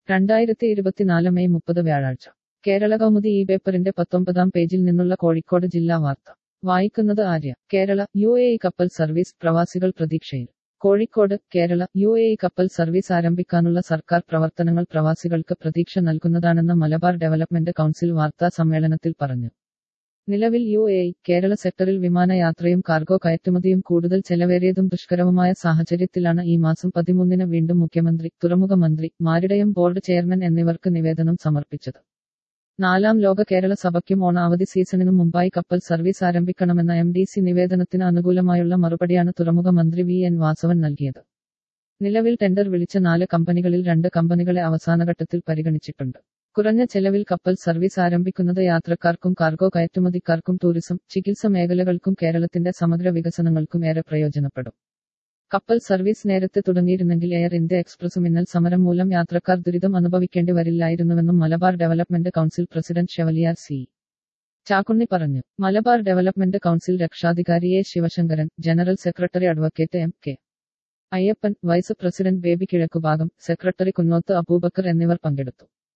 രണ്ടായിരത്തി ഇരുപത്തിനാല് മെയ് മുപ്പത് വ്യാഴാഴ്ച കേരള കൗമുദി ഈ പേപ്പറിന്റെ പത്തൊമ്പതാം പേജിൽ നിന്നുള്ള കോഴിക്കോട് ജില്ലാ വാർത്ത വായിക്കുന്നത് Arya Kerala U A E കപ്പൽ സർവീസ് പ്രവാസികൾ പ്രതീക്ഷയിൽ Kozhikode Kerala U A E കപ്പൽ സർവീസ് ആരംഭിക്കാനുള്ള സർക്കാർ പ്രവർത്തനങ്ങൾ പ്രവാസികൾക്ക് പ്രതീക്ഷ നൽകുന്നതാണെന്ന് മലബാർ ഡെവലപ്മെന്റ് കൗൺസിൽ വാർത്താ സമ്മേളനത്തിൽ പറഞ്ഞു നിലവിൽ യു എ ഇ കേരള സെക്ടറിൽ വിമാനയാത്രയും കാർഗോ കയറ്റുമതിയും കൂടുതൽ ചെലവേറിയതും ദുഷ്കരവുമായ സാഹചര്യത്തിലാണ് ഈ മാസം പതിമൂന്നിന് വീണ്ടും മുഖ്യമന്ത്രി തുറമുഖ മന്ത്രി മാരിടയം ബോർഡ് ചെയർമാൻ എന്നിവർക്ക് നിവേദനം സമർപ്പിച്ചത് നാലാം ലോക കേരള സഭയ്ക്കും ഓണാവധി സീസണിനും മുമ്പായി കപ്പൽ സർവീസ് ആരംഭിക്കണമെന്ന എം ഡി സി നിവേദനത്തിന് അനുകൂലമായുള്ള മറുപടിയാണ് തുറമുഖ മന്ത്രി വി എൻ വാസവൻ നൽകിയത് നിലവിൽ ടെൻഡർ വിളിച്ച നാല് കമ്പനികളിൽ രണ്ട് കമ്പനികളെ അവസാനഘട്ടത്തിൽ പരിഗണിച്ചിട്ടുണ്ട് കുറഞ്ഞ ചെലവിൽ കപ്പൽ സർവീസ് ആരംഭിക്കുന്നത് യാത്രക്കാർക്കും കാർഗോ കയറ്റുമതിക്കാർക്കും ടൂറിസം ചികിത്സ മേഖലകൾക്കും കേരളത്തിന്റെ സമഗ്ര വികസനങ്ങൾക്കും ഏറെ പ്രയോജനപ്പെടും കപ്പൽ സർവീസ് നേരത്തെ തുടങ്ങിയിരുന്നെങ്കിൽ എയർ ഇന്ത്യ എക്സ്പ്രസ് മിന്നൽ സമരം മൂലം യാത്രക്കാർ ദുരിതം അനുഭവിക്കേണ്ടി വരില്ലായിരുന്നുവെന്നും Malabar development council president chevalier C Chakkunni പറഞ്ഞു മലബാർ ഡെവലപ്മെന്റ് കൗൺസിൽ രക്ഷാധികാരി A Sivasankaran general secretary advocate M K Ayyappan vice president Baby കിഴക്കുഭാഗം സെക്രട്ടറി കുന്നോത്ത് അബൂബക്കർ എന്നിവർ പങ്കെടുത്തു